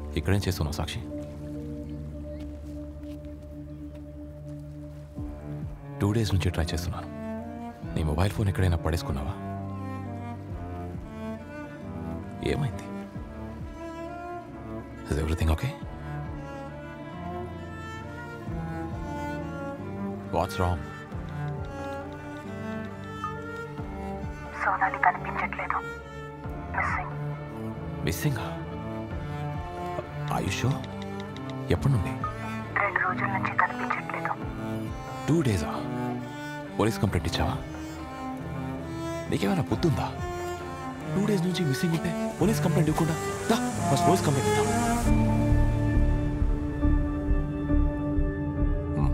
ఇక్కడేం చేస్తున్నావు Sakshi two days నుంచి ట్రై చేస్తున్నాను నీ మొబైల్ ఫోన్ ఎక్కడైనా పడేసుకున్నావా ఏమైంది is everything okay what's wrong Sonali కనిపించట్లేదు మిస్సింగ్ మిస్సింగ్ ఆయుషో ఎప్పటి నుండి రెండు రోజుల నుంచి కనిపించట్లేదు టూ డేసా పోలీస్ కంప్లైంట్ ఇచ్చావా నీకేమైనా పొద్దుందా టూ డేస్ నుంచి మిస్సింగ్ ఉంటే పోలీస్ కంప్లైంట్ ఇవ్వకుండా దా ఫస్ట్ పోలీస్ కంప్లైంట్ ఇద్దాం Hmm.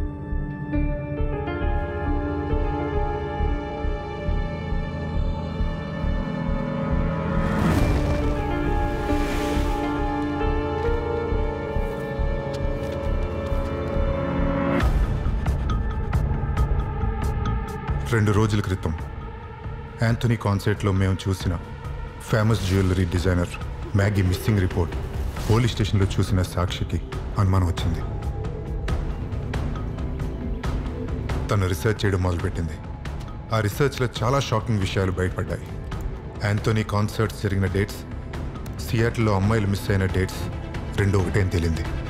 రెండు రోజుల క్రితం యాంథనీ కాన్సర్ట్లో మేము చూసిన famous jewellery designer Maggie missing report police స్టేషన్లో చూసిన సాక్షికి అనుమానం వచ్చింది తను రీసెర్చ్ చేయడం మొదలుపెట్టింది ఆ రీసెర్చ్లో చాలా షాకింగ్ విషయాలు బయటపడ్డాయి యాంథోనీ కాన్సర్ట్స్ జరిగిన డేట్స్ సియాటిల్లో అమ్మాయిలు మిస్ అయిన డేట్స్ రెండు ఒకటే అని తేలింది